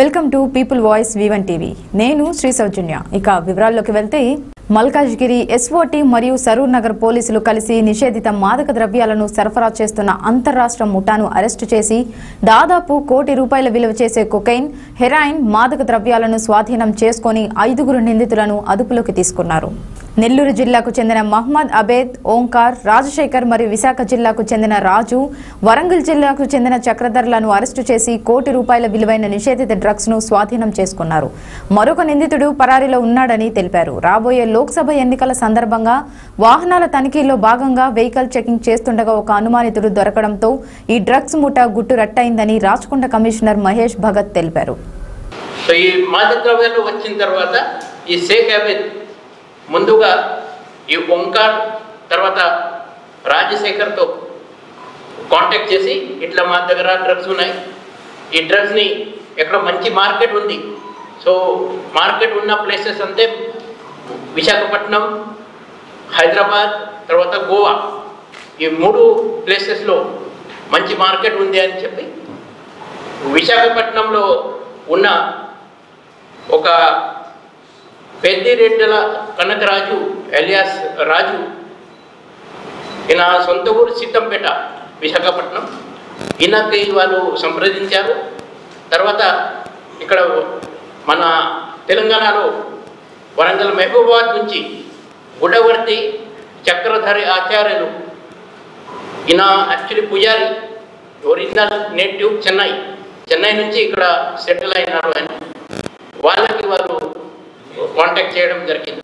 Welcome to people voice వివన్ TV నేను శ్రీ సౌజన్య ఇక వివరాల్లోకి వెళ్తే మల్కాజ్గిరి ఎస్ఓటి మరియు సరూర్ నగర్ పోలీసులు కలిసి నిషేధిత మాదక ద్రవ్యాలను సరఫరా చేస్తున్న అంతర్రాష్ట్ర ముఠాను అరెస్టు చేసి దాదాపు కోటి రూపాయల విలువ చేసే కొకైన్ హెరాయిన్ మాదక ద్రవ్యాలను స్వాధీనం చేసుకొని ఐదుగురు నిందితులను అదుపులోకి తీసుకున్నారు నెల్లూరు జిల్లాకు చెందిన మహ్మద్ అబేద్ ఓంకార్ రాజశేఖర్ మరియు విశాఖ జిల్లాకు చెందిన రాజు వరంగల్ జిల్లాకు చెందిన చక్రధర్లను అరెస్టు చేసి కోటి రూపాయల విలువైన నిషేధిత డ్రగ్స్ ను స్వాధీనం చేసుకున్నారు మరొక నిందితుడు పరారీలో ఉన్నాడని తెలిపారు రాబోయే లోక్సభ ఎన్నికల సందర్భంగా వాహనాల తనిఖీలో భాగంగా వెహికల్ చెకింగ్ చేస్తుండగా ఒక అనుమానితుడు దొరకడంతో ఈ డ్రగ్స్ ముఠా గుట్టు రట్టయిందని రాచకొండ కమిషనర్ మహేష్ భగత్ తెలిపారు సో ఈ మాదక ద్రవ్యాలు వచ్చిన తర్వాత ఈ షేక్ అబీద్ ముందుగా ఈ ఓంకార్ తర్వాత రాజశేఖర్తో కాంటాక్ట్ చేసి ఇట్లా మా దగ్గర డ్రగ్స్ ఉన్నాయి ఈ డ్రగ్స్ని ఎక్కడ మంచి మార్కెట్ ఉంది సో మార్కెట్ ఉన్న ప్లేసెస్ అంతే విశాఖపట్నం హైదరాబాద్ తర్వాత గోవా ఈ మూడు ప్లేసెస్లో మంచి మార్కెట్ ఉంది అని చెప్పి విశాఖపట్నంలో ఉన్న ఒక పెద్దిరెడ్డల కనకరాజు ఎలియాస్ రాజు ఈయన సొంత ఊరు సిద్ధంపేట విశాఖపట్నం ఈయనకి వాళ్ళు సంప్రదించారు తర్వాత ఇక్కడ మన తెలంగాణలో వరంగల్ మహబూబాబాద్ నుంచి గుడవర్తి చక్రధరి ఆచార్యులు ఈయన యాక్చువల్లీ పూజారి ఒరిజినల్ నేటివ్ చెన్నై చెన్నై నుంచి ఇక్కడ సెటిల్ అయినారు అని వాళ్ళకి వాళ్ళు కాంటాక్ట్ చేయడం జరిగింది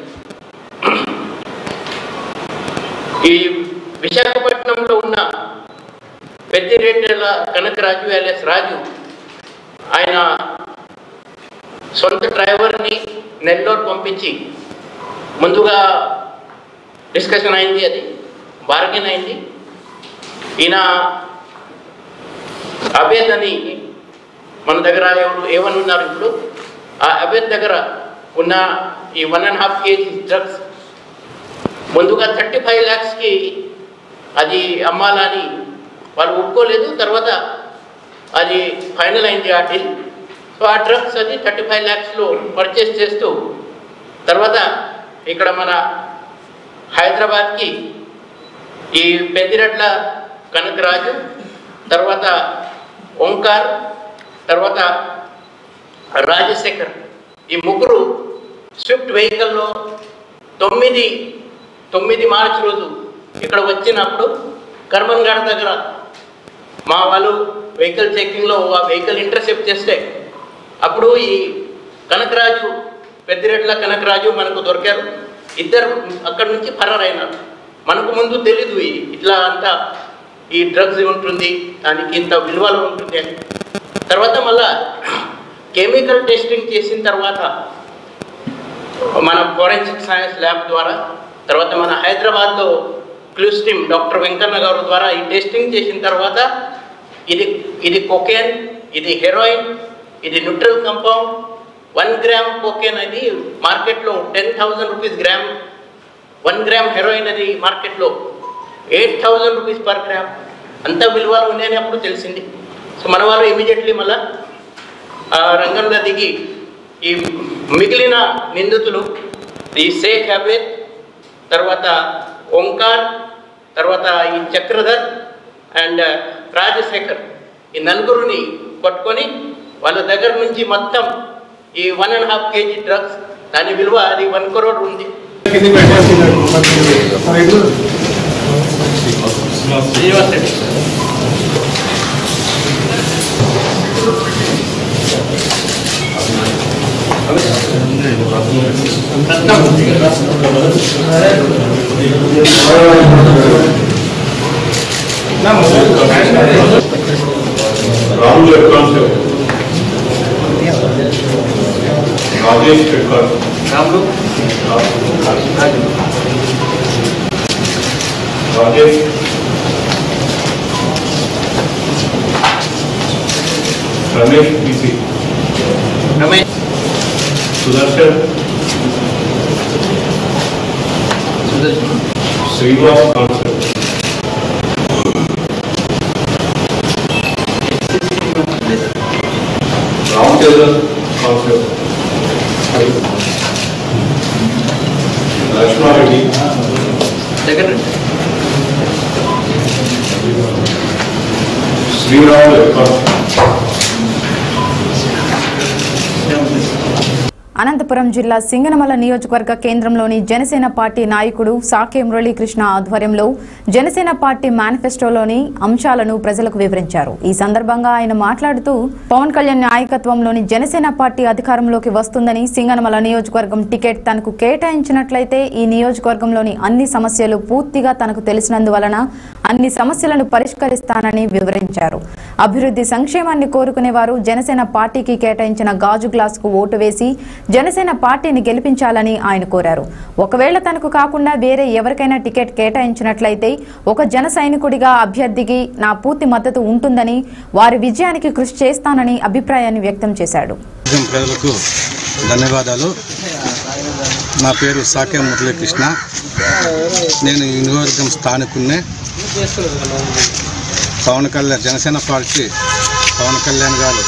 ఈ విశాఖపట్నంలో ఉన్న పెద్దిరెడ్డిల కనకరాజు ఎల్ఎస్ రాజు ఆయన సొంత డ్రైవర్ని నెల్లూరు పంపించి ముందుగా డిస్కషన్ అయింది అది బార్గెన్ అయింది ఈయన అభేద్ అని మన దగ్గర ఎవరు ఏమని ఉన్నారు ఇప్పుడు ఆ అభేద్ దగ్గర ఉన్న ఈ one and half KG drugs ముందుగా థర్టీ ఫైవ్ ల్యాక్స్కి అది అమ్మాలని వాళ్ళు ఒప్పుకోలేదు తర్వాత అది ఫైనల్ అయింది ఆ డీల్ సో ఆ డ్రగ్స్ అది థర్టీ ఫైవ్ ల్యాక్స్లో పర్చేస్ చేస్తూ తర్వాత ఇక్కడ మన హైదరాబాద్కి ఈ పెద్దిరెడ్ల కనకరాజు తర్వాత ఓంకార్ తర్వాత రాజశేఖర్ ఈ ముగ్గురు స్విఫ్ట్ వెహికల్లో తొమ్మిది తొమ్మిది మార్చి రోజు ఇక్కడ వచ్చినప్పుడు కర్మన్ ఘాట్ దగ్గర మా వాళ్ళు వెహికల్ చెక్కింగ్లో ఆ వెహికల్ ఇంటర్సెప్ట్ చేస్తే అప్పుడు ఈ కనకరాజు పెద్దిరెడ్ల కనకరాజు మనకు దొరికారు ఇద్దరు అక్కడి నుంచి ఫరారైనారు మనకు ముందు తెలీదు ఇది ఇట్లా అంతా ఈ డ్రగ్స్ ఉంటుంది దానికి ఇంత విలువలు ఉంటుంది అని తర్వాత మళ్ళా కెమికల్ టెస్టింగ్ చేసిన తర్వాత మన ఫోరెన్సిక్ సైన్స్ ల్యాబ్ ద్వారా తర్వాత మన హైదరాబాద్లో క్లూస్ టీమ్ డాక్టర్ వెంకన్న గారు ద్వారా ఈ టెస్టింగ్ చేసిన తర్వాత ఇది ఇది కొకేన్ ఇది హెరోయిన్ ఇది neutral compound one gram cocaine అది మార్కెట్లో ten thousand rupees gram one gram heroin అది మార్కెట్లో eight thousand rupees per gram అంత విలువలు ఉన్నాయని అప్పుడు తెలిసింది సో మన వాళ్ళు ఇమీడియట్లీ మళ్ళా ఆ రంగంలో దిగి ఈ మిగిలిన నిందితులు ఈ షేక్ అబేద్ తర్వాత ఓంకార్ తర్వాత ఈ చక్రధర్ అండ్ రాజశేఖర్ ఈ నలుగురిని పట్టుకొని వాళ్ళ దగ్గర నుంచి మొత్తం ఈ one and half KG drugs దాని విలువ అది వన్ కరోడ్ ఉంది శ్రీనివాస్ రెడ్డి రాహుల్ కాన్సెప్ట్ రాజేష్ పెట్కర్ రాములు రాజేష్ రమేష్ పిసి రమేష్ సుదర్శన్ సుదర్శన్ శ్రీనివాస్ కాన్సెప్ట్ రామ్ రామచంద్ర కాన్సెప్ట్ లక్ష్మారెడ్డి దగ్గర శ్రీరామ్ లెక్క అనంతపురం జిల్లా సింగనమల నియోజకవర్గ కేంద్రంలోని జనసేన పార్టీ నాయకుడు సాకే మురళీకృష్ణ ఆధ్వర్యంలో జనసేన పార్టీ మేనిఫెస్టోలోని అంశాలను ప్రజలకు వివరించారు ఈ సందర్భంగా ఆయన మాట్లాడుతూ పవన్ కళ్యాణ్ నాయకత్వంలోని జనసేన పార్టీ అధికారంలోకి వస్తుందని సింగనమల నియోజకవర్గం టికెట్ తనకు కేటాయించినట్లయితే ఈ నియోజకవర్గంలోని అన్ని సమస్యలు పూర్తిగా తనకు తెలిసినందువలన అన్ని సమస్యలను పరిష్కరిస్తానని వివరించారు అభివృద్ధి సంక్షేమాన్ని కోరుకునే వారు జనసేన పార్టీకి కేటాయించిన గాజు గ్లాసుకు ఓటు వేసి జనసేన పార్టీని గెలిపించాలని ఆయన కోరారు ఒకవేళ తనకు కాకుండా వేరే ఎవరికైనా టికెట్ కేటాయించినట్లయితే ఒక జన సైనికుడిగా అభ్యర్థికి నా పూర్తి మద్దతు ఉంటుందని వారి విజయానికి కృషి చేస్తానని అభిప్రాయాన్ని వ్యక్తం చేశాడు నిజం ప్రజలకు ధన్యవాదాలు నా పేరు సాకే మురళీకృష్ణ నేను ఈ నియోజకవర్గం స్థానికున్నే పవన్ కళ్యాణ్ జనసేన పార్టీ పవన్ కళ్యాణ్ గారు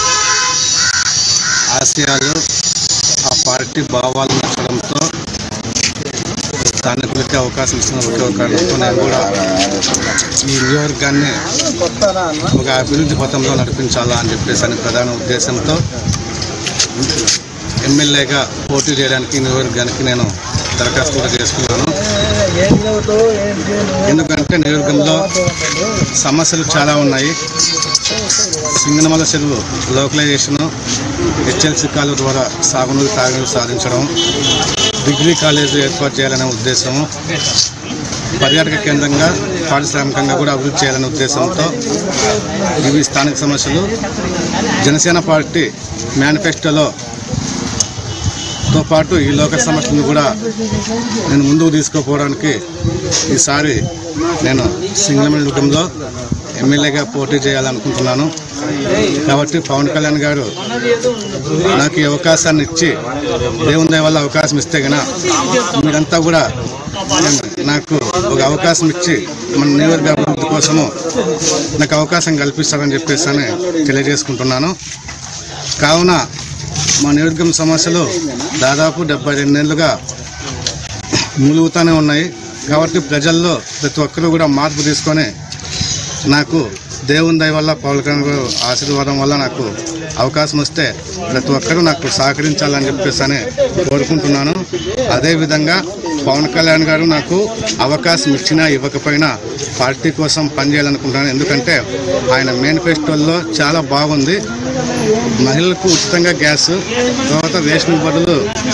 ఆశయాలు ఆ పార్టీ భావాలు నచ్చడంతో స్థానికులకి అవకాశం ఇస్తున్న ఒకే ఒక కారణంతో నేను కూడా ఈ నియోజకవర్గాన్ని ఒక అభివృద్ధి పథంలో నడిపించాలా అని చెప్పేసి అని ప్రధాన ఉద్దేశంతో ఎమ్మెల్యేగా పోటీ చేయడానికి ఈ నియోజకవర్గానికి నేను దరఖాస్తు కూడా చేసుకున్నాను ఎందుకంటే నియోజకవర్గంలో సమస్యలు చాలా ఉన్నాయి సింగనమల చెరువు లోకలైజేషన్ హెచ్ఎల్సి కాలువ ద్వారా సాగునీరు తాగునీరు సాధించడం డిగ్రీ కాలేజీ ఏర్పాటు చేయాలనే ఉద్దేశము పర్యాటక కేంద్రంగా పారిశ్రామికంగా కూడా అభివృద్ధి చేయాలనే ఉద్దేశంతో ఇవి స్థానిక సమస్యలు జనసేన పార్టీ మేనిఫెస్టోలో తో పాటు ఈ లోక సమస్యలను కూడా నేను ముందుకు తీసుకుపోవడానికి ఈసారి నేను సింగళమైన యుగంలో ఎమ్మెల్యేగా పోటీ చేయాలనుకుంటున్నాను కాబట్టి పవన్ కళ్యాణ్ గారు నాకు ఈ అవకాశాన్ని ఇచ్చి దేవుని దయ వల్ల అవకాశం ఇస్తే గన మీరంతా కూడా నాకు ఒక అవకాశం ఇచ్చి మన నియోజకవర్గ అభివృద్ధి కోసము నాకు అవకాశం కల్పిస్తారని చెప్పేసి అని తెలియజేసుకుంటున్నాను కావున మా నియోజకవర్గం సమస్యలు దాదాపు డెబ్బై రెండేళ్లుగా మూలుగుతూనే ఉన్నాయి కాబట్టి ప్రజల్లో ప్రతి ఒక్కరూ కూడా మార్పు తీసుకొని నాకు దేవుని దయ వల్ల పవన్ కళ్యాణ్ గారు ఆశీర్వాదం వల్ల నాకు అవకాశం వస్తే ప్రతి ఒక్కరూ నాకు సహకరించాలని చెప్పేసి అని కోరుకుంటున్నాను అదేవిధంగా పవన్ కళ్యాణ్ గారు నాకు అవకాశం ఇచ్చినా ఇవ్వకపోయినా పార్టీ కోసం పనిచేయాలనుకుంటున్నాను ఎందుకంటే ఆయన మేనిఫెస్టోల్లో చాలా బాగుంది మహిళలకు ఉచితంగా గ్యాస్ తర్వాత రేషన్ బదులు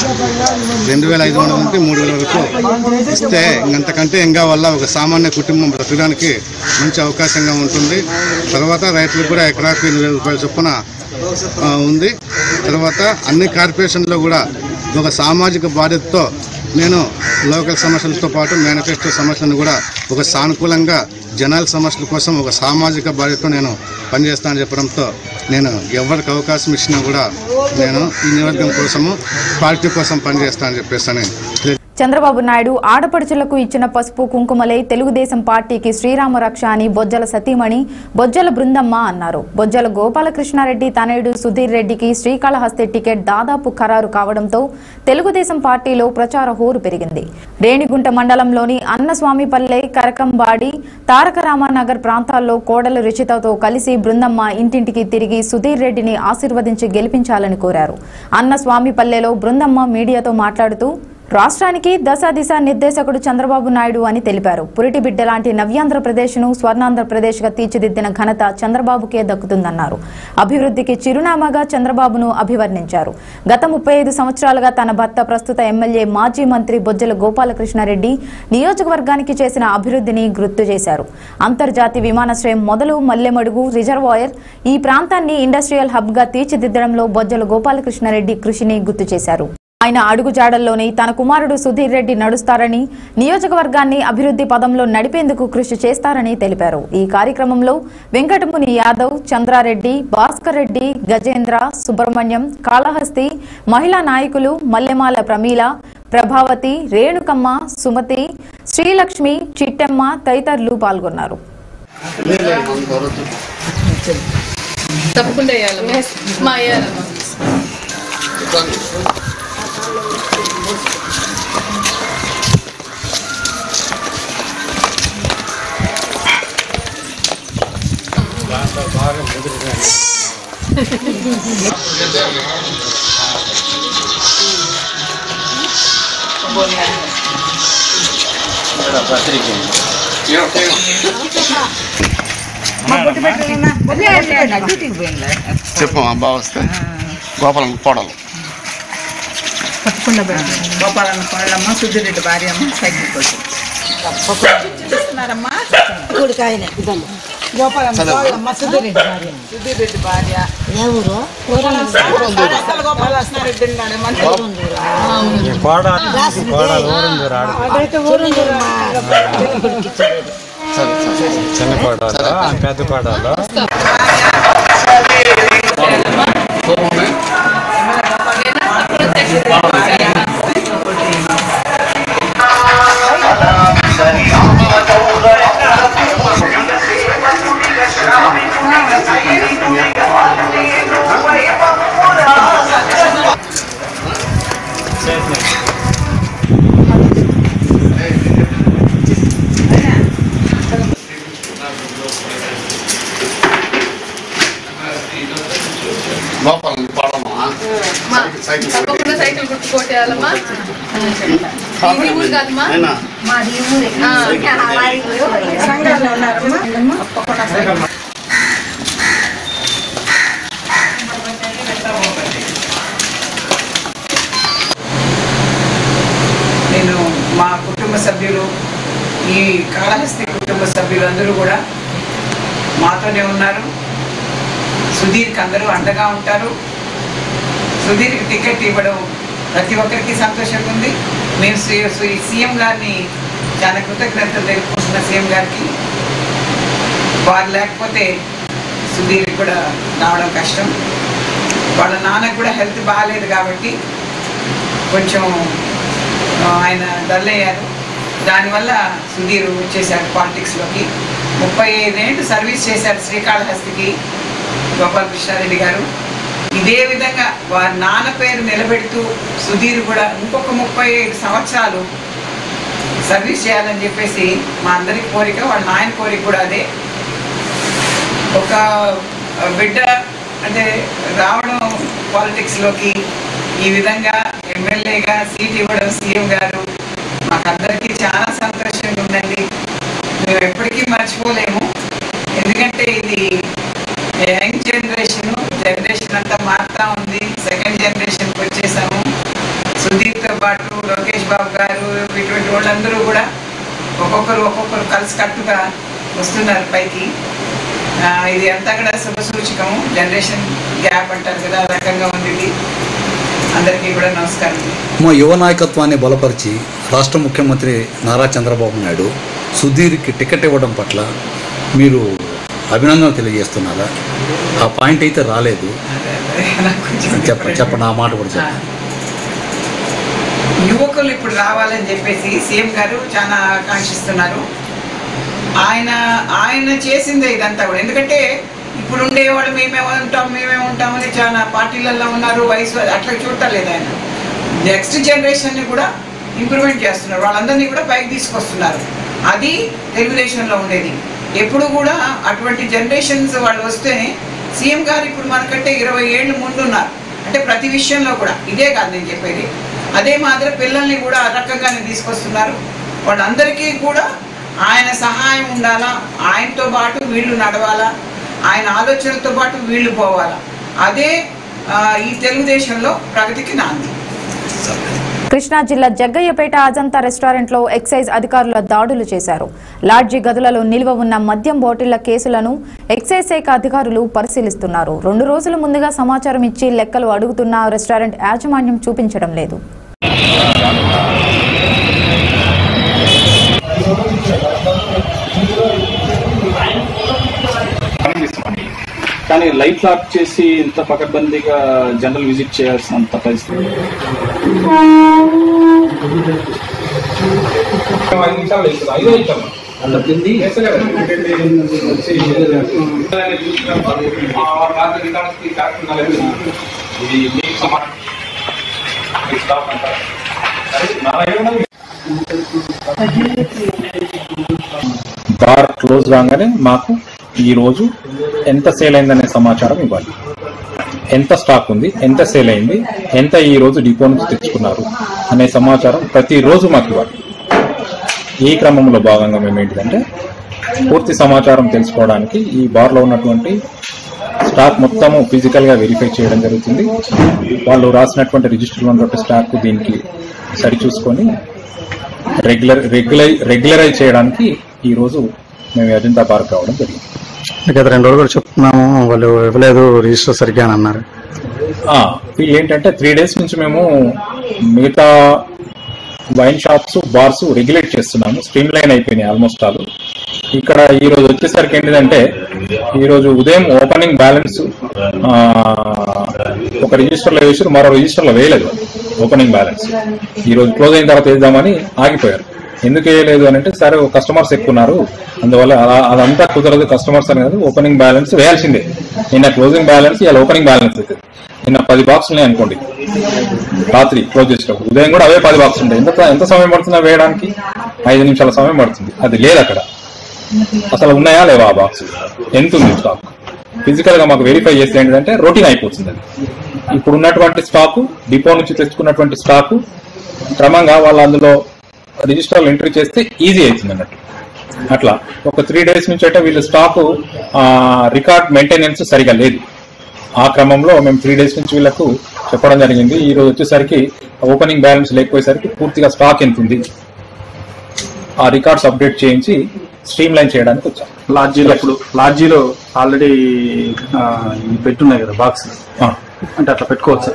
రెండు వేల ఐదు వందల నుండి మూడు వేల వరకు ఇస్తే ఇంకంతకంటే ఇంకా వల్ల ఒక సామాన్య కుటుంబం బ్రతకడానికి మంచి అవకాశంగా ఉంటుంది తర్వాత రైతులకు కూడా ఎకరాకు ఎనిమిది వేల రూపాయల చొప్పున ఆ, ఉంది తర్వాత అన్ని కార్పొరేషన్లో కూడా ఒక సామాజిక బాధ్యతతో నేను లోకల్ సమస్యలతో పాటు మేనిఫెస్టో సమస్యలను కూడా ఒక సానుకూలంగా జనాల సమస్యల కోసం ఒక సామాజిక బాధ్యతతో నేను పనిచేస్తానని చెప్పడంతో నేను ఎవరికి అవకాశం ఇచ్చినా కూడా నేను ఈ నియోజకవర్గం కోసము పార్టీ కోసం పనిచేస్తానని చెప్పేసి అని తెలియ- చంద్రబాబు నాయుడు ఆడపడుచులకు ఇచ్చిన పసుపు కుంకుమలై తెలుగుదేశం పార్టీకి శ్రీరామ రక్ష అని బొజ్జల సతీమణి బొజ్జల బృందమ్మ అన్నారు బొజ్జల గోపాలకృష్ణారెడ్డి తనయుడు సుధీర్ రెడ్డికి శ్రీకాళహస్తి టికెట్ దాదాపు ఖరారు కావడంతో తెలుగుదేశం పార్టీలో ప్రచార హోరు పెరిగింది రేణిగుంట మండలంలోని అన్నస్వామిపల్లె కరకంబాడి తారక రామానగర్ ప్రాంతాల్లో కోడలు రుచితతో కలిసి బృందమ్మ ఇంటింటికి తిరిగి సుధీర్ రెడ్డిని ఆశీర్వదించి గెలిపించాలని కోరారు అన్నస్వామిపల్లెలో బృందమ్మ మీడియాతో మాట్లాడుతూ రాష్ట్రానికి దశ దిశ నిర్దేశకుడు చంద్రబాబు నాయుడు అని తెలిపారు పురిటి బిడ్డ లాంటి నవ్యాంధ్రప్రదేశ్ను స్వర్ణాంధ్రప్రదేశ్గా తీర్చిదిద్దిన ఘనత చంద్రబాబుకే దక్కుతుందన్నారు అభివృద్ధికి చిరునామాగా చంద్రబాబును అభివర్ణించారు గత ముప్పై ఐదు సంవత్సరాలుగా తన భర్త ప్రస్తుత ఎమ్మెల్యే మాజీ మంత్రి బొజ్జల గోపాలకృష్ణారెడ్డి నియోజకవర్గానికి చేసిన అభివృద్ధిని గుర్తు చేశారు అంతర్జాతీయ విమానాశ్రయం మొదలు మల్లెమడుగు రిజర్వాయర్ ఈ ప్రాంతాన్ని ఇండస్ట్రియల్ హబ్గా తీర్చిదిద్దడంలో బొజ్జల గోపాలకృష్ణారెడ్డి కృషిని గుర్తు చేశారు ఆయన అడుగుజాడల్లోనే తన కుమారుడు సుధీర్ రెడ్డి నడుస్తారని నియోజకవర్గాన్ని అభివృద్ధి పదంలో నడిపేందుకు కృషి చేస్తారని తెలిపారు ఈ కార్యక్రమంలో వెంకటముని యాదవ్ చంద్రారెడ్డి భాస్కర్ రెడ్డి గజేంద్ర సుబ్రహ్మణ్యం కాళహస్తి మహిళా నాయకులు మల్లెమాల ప్రమీల ప్రభావతి రేణుకమ్మ సుమతి శ్రీలక్ష్మి చిట్టెమ్మ తదితరులు పాల్గొన్నారు తప్పకుండా వేయాలమ్మా మా వేయాలమ్మా చెప్పు అబ్బా వస్తే గోపాలం కోడలు గోపాలన్న కోళ్ళమ్మ సుద్దిరెడ్డి భార్య అమ్మ సైకిల్ కోసం చూపిస్తున్నారమ్మా గుడికాయనే ఇదమ్మ గోపాలమ్మ కోళ్ళమ్మ సుద్దిరెడ్డి భార్య సుద్దిరెడ్డి భార్య ఏ ఊరు అసలు గోపాలకృష్ణారెడ్డి ఉన్నాడు మంచి అక్కడైతే ఊరు చిన్న కోడలు పెద్ద కోడలు గోపాలం కోడలమ్మా సైకిల్ తప్పకుండా సైకిల్ గుర్తు కొట్టేయాలమ్మా ఇది ఊరు కాదమ్మా అయినా సంఘాలు ఉన్నారమ్మా తప్పకుండా నేను మా కుటుంబ సభ్యులు ఈ కాళహస్తి కుటుంబ సభ్యులు అందరూ కూడా మాతోనే ఉన్నారు సుధీర్కి అందరూ అండగా ఉంటారు సుధీర్కి టికెట్ ఇవ్వడం ప్రతి ఒక్కరికి సంతోషంగా ఉంది మేము శ్రీ- శ్రీ సీఎం గారిని చాలా కృతజ్ఞతలు తెలుపుకుంటున్న సీఎం గారికి వారు లేకపోతే సుధీర్ కూడా రావడం కష్టం వాళ్ళ నాన్నకు కూడా హెల్త్ బాగాలేదు కాబట్టి కొంచెం ఆ, ఆయన డల్ అయ్యారు దానివల్ల సుధీర్ వచ్చేసారు పాలిటిక్స్లోకి ముప్పై ఐదేళ్ళు సర్వీస్ చేశారు శ్రీకాళహస్తికి గోపాల్ కృష్ణారెడ్డి గారు ఇదే విధంగా వారి నాన్న పేరు నిలబెడుతూ సుధీర్ కూడా ఇంకొక ముప్పై ఐదు సంవత్సరాలు సర్వీస్ చేయాలని చెప్పేసి మా అందరి కోరిక వాళ్ళ నాయన కోరిక కూడా అదే ఒక బిడ్డ అంటే రావడం పాలిటిక్స్లోకి ఈ విధంగా ఎమ్మెల్యేగా సీట్ ఇవ్వడం సీఎం గారు మాకందరికీ చాలా సంతోషంగా ఉందండి మేము ఎప్పటికీ మర్చిపోలేము ఎందుకంటే ఇది యంగ్ జనరేషన్ జనరేషన్ అంతా మారుతా ఉంది సెకండ్ జనరేషన్కి వచ్చేసాము సుధీర్తో పాటు లోకేష్ బాబు గారు ఇటువంటి వాళ్ళందరూ కూడా ఒక్కొక్కరు ఒక్కొక్కరు కలిసి కట్టుగా వస్తున్నారు పైకి ఆ, ఇది అంతా కూడా శుభ సూచకము జనరేషన్ గ్యాప్ అంటారు కదా ఆ రకంగా ఉంది ఇది అందరికీ కూడా నమస్కారం మా యువ నాయకత్వాన్ని బలపరిచి రాష్ట్ర ముఖ్యమంత్రి నారా చంద్రబాబు నాయుడు సుధీర్కి టికెట్ ఇవ్వడం పట్ల మీరు అభినందనలు తెలియజేస్తున్నారా ఆ పాయింట్ అయితే రాలేదు అదే, అదే, నాకు కొంచెం చెప్ప చెప్పండి ఆ మాట కూడా చెప్పండి యువకులు ఇప్పుడు రావాలని చెప్పేసి సీఎం గారు చాలా ఆకాంక్షిస్తున్నారు ఆయన ఆయన చేసిందే ఇదంతా కూడా ఎందుకంటే ఇప్పుడు ఉండేవాళ్ళు మేమే ఉంటాం మేమే ఉంటామని చాలా పార్టీలలో ఉన్నారు వయసు అట్లా చూడలేదు ఆయన నెక్స్ట్ జనరేషన్ని కూడా ఇంప్రూవ్మెంట్ చేస్తున్నారు వాళ్ళందరినీ కూడా పైకి తీసుకొస్తున్నారు అది తెలుగుదేశంలో ఉండేది ఎప్పుడు కూడా అటువంటి జనరేషన్స్ వాళ్ళు వస్తేనే సీఎం గారు ఇప్పుడు మనకంటే ఇరవై ఏళ్ళు ముందున్నారు అంటే ప్రతి విషయంలో కూడా ఇదే కాదు నేను చెప్పేది అదే మాదిరి పిల్లల్ని కూడా ఆ రకంగానే తీసుకొస్తున్నారు వాళ్ళందరికీ కూడా ఆయన సహాయం ఉండాలా ఆయనతో పాటు వీళ్ళు నడవాలా ఆయన ఆలోచనలతో పాటు వీళ్ళు పోవాలా అదే ఆ, ఈ తెలుగుదేశంలో ప్రగతికి నాంది కృష్ణా జిల్లా జగ్గయ్యపేట అజంతా రెస్టారెంట్లో ఎక్సైజ్ అధికారుల దాడులు చేశారు లాడ్జీ గదులలో నిల్వ ఉన్న మద్యం బాటిళ్ల కేసులను ఎక్సైజ్ శాఖ అధికారులు పరిశీలిస్తున్నారు రెండు రోజుల ముందుగా సమాచారం ఇచ్చి లెక్కలు అడుగుతున్న రెస్టారెంట్ యాజమాన్యం చూపించడం లేదు కానీ లైట్ ఆఫ్ చేసి ఇంత పకడ్బందీగా జనరల్ విజిట్ చేయాల్సినంత పరిస్థితి ఈ స్టాఫ్ అంతా అది నా దగ్గర బార్ క్లోజ్ కాగానే మాకు ఈ రోజు ఎంత సేల్ అయిందనే సమాచారం ఇవ్వాలి ఎంత స్టాక్ ఉంది ఎంత సేల్ అయింది ఎంత ఈ రోజు డిపో నుంచి తెచ్చుకున్నారు అనే సమాచారం ప్రతిరోజు మాకు ఇవ్వాలి ఈ క్రమంలో భాగంగా మేము ఏంటిదంటే పూర్తి సమాచారం తెలుసుకోవడానికి ఈ బార్లో ఉన్నటువంటి స్టాక్ మొత్తము ఫిజికల్ గా వెరిఫై చేయడం జరుగుతుంది వాళ్ళు రాసినటువంటి రిజిస్టర్లో ఉన్నటువంటి స్టాక్ దీనికి సరి చూసుకొని రెగ్యులర్ రెగ్యులై రెగ్యులరైజ్ చేయడానికి ఈ రోజు మేము అజంతా పార్క్ రావడం జరిగింది గత రెండు రోజులు కూడా చెప్తున్నాము వాళ్ళు ఇవ్వలేదు రిజిస్టర్ సరిగ్గా అని అన్నారు ఆ, వీళ్ళు ఏంటంటే త్రీ డేస్ నుంచి మేము మిగతా వైన్ షాప్స్ బార్స్ రెగ్యులేట్ చేస్తున్నాము స్ట్రీమ్ లైన్ అయిపోయినాయి ఆల్మోస్ట్ ఆల్ ఇక్కడ ఈ రోజు వచ్చేసరికి ఏంటిదంటే ఈ రోజు ఉదయం ఓపెనింగ్ బ్యాలెన్స్ ఒక రిజిస్టర్ లో వేసారు మరో రిజిస్టర్ లో వేయలేదు ఓపెనింగ్ బ్యాలెన్స్ ఈ రోజు క్లోజ్ అయిన తర్వాత వేద్దామని ఆగిపోయారు ఎందుకు వేయలేదు అని అంటే సరే కస్టమర్స్ ఎక్కువ ఉన్నారు అందువల్ల అలా- అదంతా కుదరదు కస్టమర్స్ అనేది ఓపెనింగ్ బ్యాలెన్స్ వేయాల్సిందే నిన్న క్లోజింగ్ బ్యాలెన్స్ ఇలా ఓపెనింగ్ బ్యాలెన్స్ అవుతుంది నిన్న పది బాక్స్ ఉన్నాయి అనుకోండి రాత్రి క్లోజ్ చేసేటప్పుడు ఉదయం కూడా అవే పది బాక్స్ ఉంటాయి ఎంత ఎంత సమయం పడుతుందో వేయడానికి ఐదు నిమిషాల సమయం పడుతుంది అది లేదు అక్కడ అసలు ఉన్నాయా లేవా ఆ బాక్స్ ఎంత ఉంది స్టాక్ ఫిజికల్ గా మాకు వెరిఫై చేస్తే ఏంటంటే రొటీన్ అయిపోతుంది అది ఇప్పుడు ఉన్నటువంటి స్టాకు డిపో నుంచి తెచ్చుకున్నటువంటి స్టాకు క్రమంగా వాళ్ళు అందులో రిజిస్టర్లు ఎంట్రీ చేస్తే ఈజీ అవుతుంది అన్నట్టు అట్లా ఒక త్రీ డేస్ నుంచి అయితే వీళ్ళ స్టాక్ రికార్డ్ మెయింటెనెన్స్ సరిగా లేదు ఆ క్రమంలో మేము త్రీ డేస్ నుంచి వీళ్ళకు చెప్పడం జరిగింది ఈ రోజు వచ్చేసరికి ఓపెనింగ్ బ్యాలెన్స్ లేకపోయేసరికి పూర్తిగా స్టాక్ ఎంత ఉంది ఆ రికార్డ్స్ అప్డేట్ చేయించి స్ట్రీమ్ లైన్ చేయడానికి వచ్చాం లాడ్జీలో ఇప్పుడు లాడ్జీలో ఆల్రెడీ ఇవి పెట్టున్నాయి కదా బాక్స్ అంటే అట్లా పెట్టుకోవచ్చు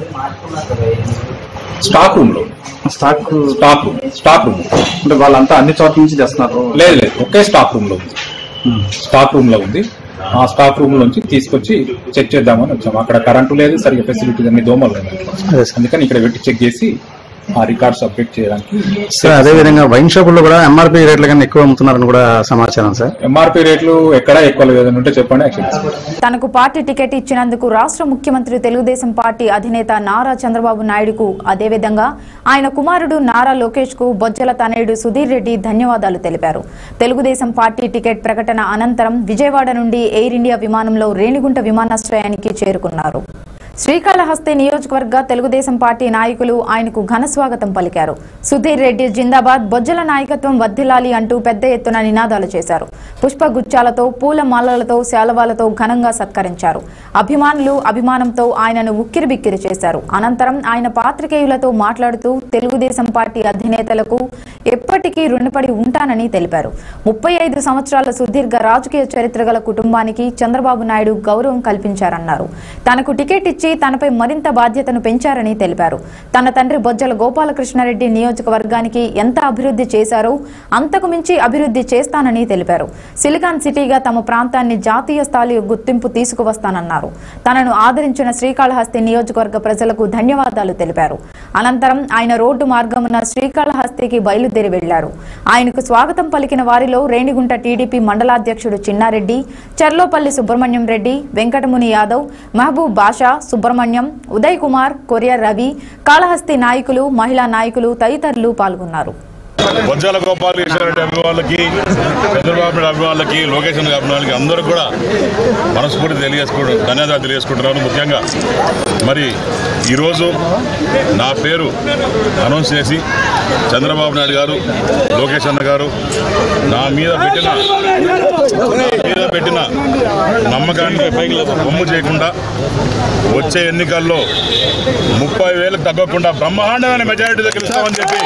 స్టాక్ రూమ్ లో stock stock room stock room అంటే వాళ్ళంతా అన్ని చోట్ల నుంచి తెస్తున్నారు లేదు లేదు ఒకే స్టాక్ రూమ్ లో ఉంది స్టాక్ రూమ్ లో ఉంది ఆ స్టాక్ రూమ్ నుంచి తీసుకొచ్చి చెక్ చేద్దామని వచ్చాము అక్కడ కరెంటు లేదు సరిగ్గా ఫెసిలిటీస్ అన్ని దోమలు లేదు అందుకని ఇక్కడ పెట్టి చెక్ చేసి ఆ రికార్డ్స్ అప్డేట్ చేయడానికి సార్ అదే విధంగా వైన్ షాపుల్లో కూడా ఎంఆర్పి రేట్ల కన్నా ఎక్కువ అమ్ముతున్నారని కూడా సమాచారం సార్ ఎంఆర్పి రేట్లు ఎక్కడ ఎక్కువ లేదని ఉంటే చెప్పండి యాక్షన్ తీసుకుంటాం. తనకు పార్టీ టికెట్ ఇచ్చినందుకు రాష్ట్ర ముఖ్యమంత్రి తెలుగుదేశం పార్టీ అధినేత నారా చంద్రబాబు నాయుడుకు అదేవిధంగా ఆయన కుమారుడు నారా లోకేష్ కు బొజ్జల తనయుడు సుధీర్ రెడ్డి ధన్యవాదాలు తెలిపారు తెలుగుదేశం పార్టీ టికెట్ ప్రకటన అనంతరం విజయవాడ నుండి ఎయిర్ ఇండియా విమానంలో రేణిగుంట విమానాశ్రయానికి చేరుకున్నారు శ్రీకాళహస్తి నియోజకవర్గ తెలుగుదేశం పార్టీ నాయకులు ఆయనకు ఘన స్వాగతం పలికారు సుధీర్ రెడ్డి జిందాబాద్ బొజ్జల నాయకత్వం వర్ధిల్లాలి అంటూ పెద్ద ఎత్తున నినాదాలు చేశారు పుష్పగుచ్చాలతో పూల మాలలతో శాలవాలతో ఘనంగా సత్కరించారు అభిమానులు అభిమానంతో ఆయనను ఉక్కిరిబిక్కిరి చేశారు అనంతరం ఆయన పాత్రికేయులతో మాట్లాడుతూ తెలుగుదేశం పార్టీ అధినేతలకు ఎప్పటికీ రుణపడి ఉంటానని తెలిపారు ముప్పై ఐదు సంవత్సరాల సుదీర్ఘ రాజకీయ చరిత్ర గల కుటుంబానికి చంద్రబాబు నాయుడు గౌరవం కల్పించారన్నారు తనకు టికెట్ ఇచ్చి తనపై మరింత బాధ్యతను పెంచారని తెలిపారు తన తండ్రి బొజ్జల గోపాలకృష్ణారెడ్డి నియోజకవర్గానికి ఎంత అభివృద్ధి చేశారో అంతకు మించి అభివృద్ధి చేస్తానని తెలిపారు సిలికాన్ సిటీగా తమ ప్రాంతాన్ని జాతీయ స్థాయి గుర్తింపు తీసుకువస్తానన్నారు తనను ఆదరించిన శ్రీకాళహస్తి నియోజకవర్గ ప్రజలకు ధన్యవాదాలు తెలిపారు అనంతరం ఆయన రోడ్డు మార్గమున శ్రీకాళహస్తికి బయలుదేరి వెళ్లారు ఆయనకు స్వాగతం పలికిన వారిలో రేణిగుంట టీడీపీ మండలాధ్యక్షుడు చిన్నారెడ్డి చర్లోపల్లి సుబ్రహ్మణ్యం రెడ్డి వెంకటముని యాదవ్ మహబూబ్ బాషా సుబ్రహ్మణ్యం ఉదయ్ కుమార్ కొరియర్ రవి కాళహస్తి నాయకులు మహిళా నాయకులు తదితరులు పాల్గొన్నారు బొజ్జాల గోపాలకృష్ణారెడ్డి అభిమానులకి చంద్రబాబు నాయుడు అభిమానులకి లోకేష్ గారి అభిమానులకి అందరూ కూడా మనస్ఫూర్తి తెలియజేసుకుంటు ధన్యవాదాలు తెలియజేసుకుంటున్నాను ముఖ్యంగా మరి ఈరోజు నా పేరు అనౌన్స్ చేసి చంద్రబాబు నాయుడు గారు లోకేష్ అన్న గారు నా మీద పెట్టిన నా మీద పెట్టిన నమ్మకాన్ని బొమ్ము చేయకుండా వచ్చే ఎన్నికల్లో ముప్పై వేలకు తగ్గకుండా బ్రహ్మాండమైన మెజారిటీతో గెలుస్తామని చెప్పి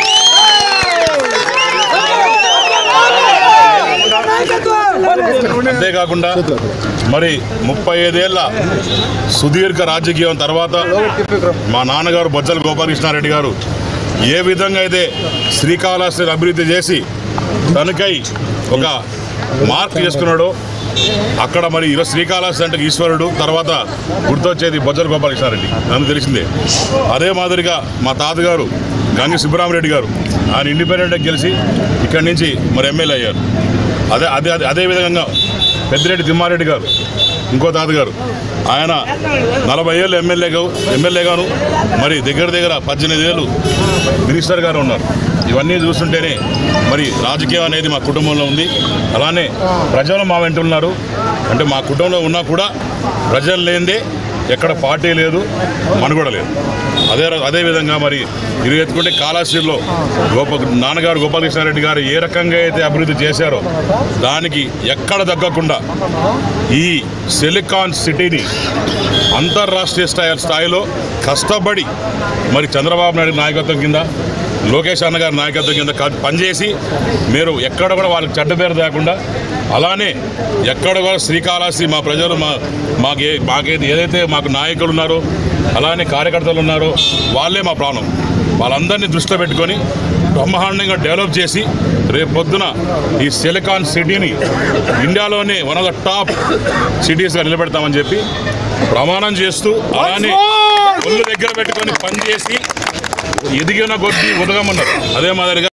అంతేకాకుండా మరి ముప్పై ఐదేళ్ల సుదీర్ఘ రాజకీయం తర్వాత మా నాన్నగారు బొజ్జల గోపాలకృష్ణారెడ్డి గారు ఏ విధంగా అయితే శ్రీకాళహస్తిని అభివృద్ధి చేసి తనకై ఒక మార్క్ చేసుకున్నాడో అక్కడ మరి ఈరోజు శ్రీకాళహస్తి అంటే ఈశ్వరుడు తర్వాత గుర్తొచ్చేది బొజ్జల గోపాలకృష్ణారెడ్డి నన్ను తెలిసిందే అదే మాదిరిగా మా తాతగారు గంగి సుబ్బరామరెడ్డి గారు ఆయన ఇండిపెండెంట్గా గెలిచి ఇక్కడి నుంచి మరి ఎమ్మెల్యే అయ్యారు అదే అదే అదే అదే విధంగా పెద్దిరెడ్డి తిమ్మారెడ్డి గారు ఇంకో తాతగారు ఆయన నలభై ఏళ్ళు ఎమ్మెల్యేగా ఎమ్మెల్యేగాను మరి దగ్గర దగ్గర పద్దెనిమిది ఏళ్ళు మినిస్టర్ గారు ఉన్నారు ఇవన్నీ చూస్తుంటేనే మరి రాజకీయం అనేది మా కుటుంబంలో ఉంది అలానే ప్రజలు మా వెంట ఉన్నారు అంటే మా కుటుంబంలో ఉన్నా కూడా ప్రజలు లేనిదే ఎక్కడ పార్టీ లేదు మనుగడ లేదు అదే అదే విధంగా మరి ఇది ఎత్తుకుంటే కాళాశ్రీలో గోప నాన్నగారు గోపాలకృష్ణారెడ్డి గారు ఏ రకంగా అయితే అభివృద్ధి చేశారో దానికి ఎక్కడ తగ్గకుండా ఈ సిలికాన్ సిటీని అంతర్రాష్ట్రీయ స్థాయి స్థాయిలో కష్టపడి మరి చంద్రబాబు నాయుడు నాయకత్వం కింద లోకేష్ అన్న గారి నాయకత్వం కింద క- పనిచేసి మీరు ఎక్కడ కూడా వాళ్ళకి చెడ్డ పేరు తేకుండా అలానే ఎక్కడ కూడా శ్రీకాళహస్తి మా ప్రజలు మా మాకే మాకైతే ఏదైతే మాకు నాయకులు ఉన్నారో అలానే కార్యకర్తలు ఉన్నారో వాళ్ళే మా ప్రాణం వాళ్ళందరినీ దృష్టిలో పెట్టుకొని బ్రహ్మాండంగా డెవలప్ చేసి రేపు పొద్దున ఈ సిలికాన్ సిటీని ఇండియాలోనే వన్ ఆఫ్ ద టాప్ సిటీస్గా నిలబెడతామని చెప్పి ప్రమాణం చేస్తూ అలానే ఒళ్ళు దగ్గర పెట్టుకొని పనిచేసి ఎదిగిన కొద్దీ ఉదగమన్నారు అదే మాదిరిగా